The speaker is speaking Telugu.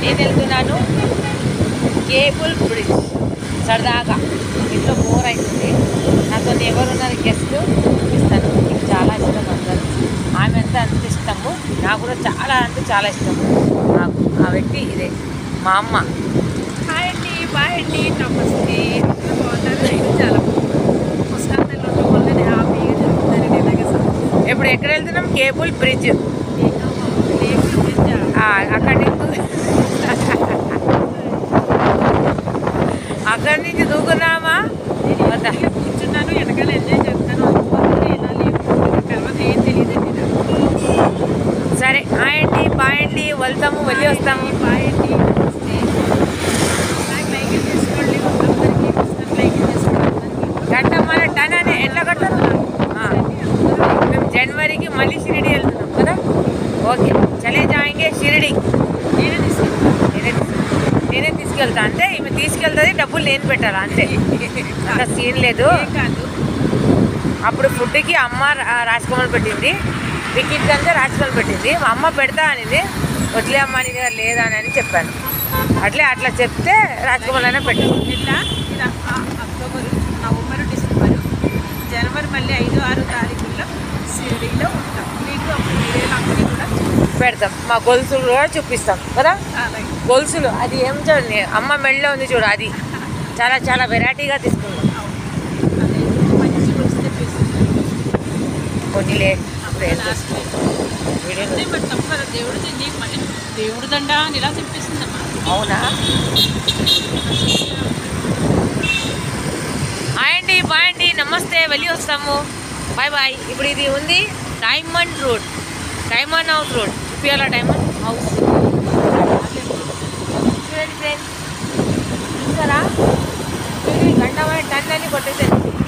నేను వెళ్తున్నాను కేబుల్ బ్రిడ్జ్ సరదాగా ఇంట్లో బోర్ అవుతుంది నాతో ఎవరున్నారు గెస్ట్ చూపిస్తాను మీకు చాలా ఇష్టం అందరు ఆమె అంతా అంత ఇష్టము నాకు కూడా చాలా అంటే చాలా ఇష్టము నాకు ఆ వ్యక్తి ఇదే మా అమ్మ హాయ్ అండి బాయ్ అండి నమస్తే అందరూ బాగున్నారు నేను చాలా బాగున్నాను పుస్తకాలు ఉండడం వల్ల నేను హ్యాపీగా జరుగుతుంది ఇలాగే ఇప్పుడు ఎక్కడ వెళ్తున్నాం కేబుల్ బ్రిడ్జ్ లేకుండా ఆ, అక్కడి నుంచి అక్కడి నుంచి దూకున్నామా వద్దా కూర్చున్నాను వెనకాల ఎంజాయ్ చేస్తాను అనుకోవాలి ఇలా లేవు తర్వాత ఏం తెలియదండి నాకు సరే హాయ్ అండి బాయ్ అండి వెళ్తాము వెళ్ళి వస్తాము బాయ్ అండి నమస్తే నాకు లైక్ చేసుకోండి అందరికీ పుస్తకం లైక్ చేసుకోండి అందరికీ గంట మన టన్ అని ఎట్లా కట్టారు ఆ, మేము జనవరికి మళ్ళీ షిరిడి వెళ్తున్నాం కదా ఓకే చలే జాయింగే షిరిడి నేనే తీసుకెళ్తాను నేనే తీసుకెళ్తా. నేనే తీసుకెళ్తా అంటే ఈమె తీసుకెళ్తుంది డబ్బులు నేను పెట్టాలా అంతే అంత సీన్ లేదు ఏం కాదు అప్పుడు ఫుడ్కి అమ్మ రా- రాజకమల్ పెట్టింది వికెట్ అంతా రాజకమల్ పెట్టింది మా అమ్మ పెడతా అనేది వదిలే అమ్మ నీ దగ్గర లేదా అని చెప్పాను అట్లే అట్లా చెప్తే రాజకమల్ అయినా పెట్టింది ఇట్లా ఇలా ఆ- అక్టోబర్ నవంబర్ డిసెంబర్ జనవరి మళ్ళీ ఐదు ఆరు తారీఖుల్లో షిరిడీలో ఉంటాం మీకు అప్పుడు మీరే అక్కడి కూడా పెడతాం మా గొలుసులు కూడా చూపిస్తాం కదా అలాగే గొలుసులు అది ఏం చూడండి అమ్మ మెడలో ఉంది చూడు అది చాలా చాలా వెరైటీగా తీసుకున్నాం అదే మంచి గురించి తెప్పిస్తుంది కొద్దిలే ఇప్పుడు ఏం చేస్తాం? వీడియో అదే మరి తప్పు కదా దేవుడు నీకు మళ్ళీ దేవుడు దండ అని ఇలా తెప్పిస్తుందమ్మా అవునా హాయ్ అండి బాయ్ అండి నమస్తే వెళ్ళి వస్తాము బాయ్ బాయ్ ఇప్పుడు ఇది ఉంది diamond road diamond house road చూపియాలా డైమండ్ హౌస్ చూడండి ఫ్రెండ్స్ చూసారా చూడండి గంట టన్ అని కొట్టేసాను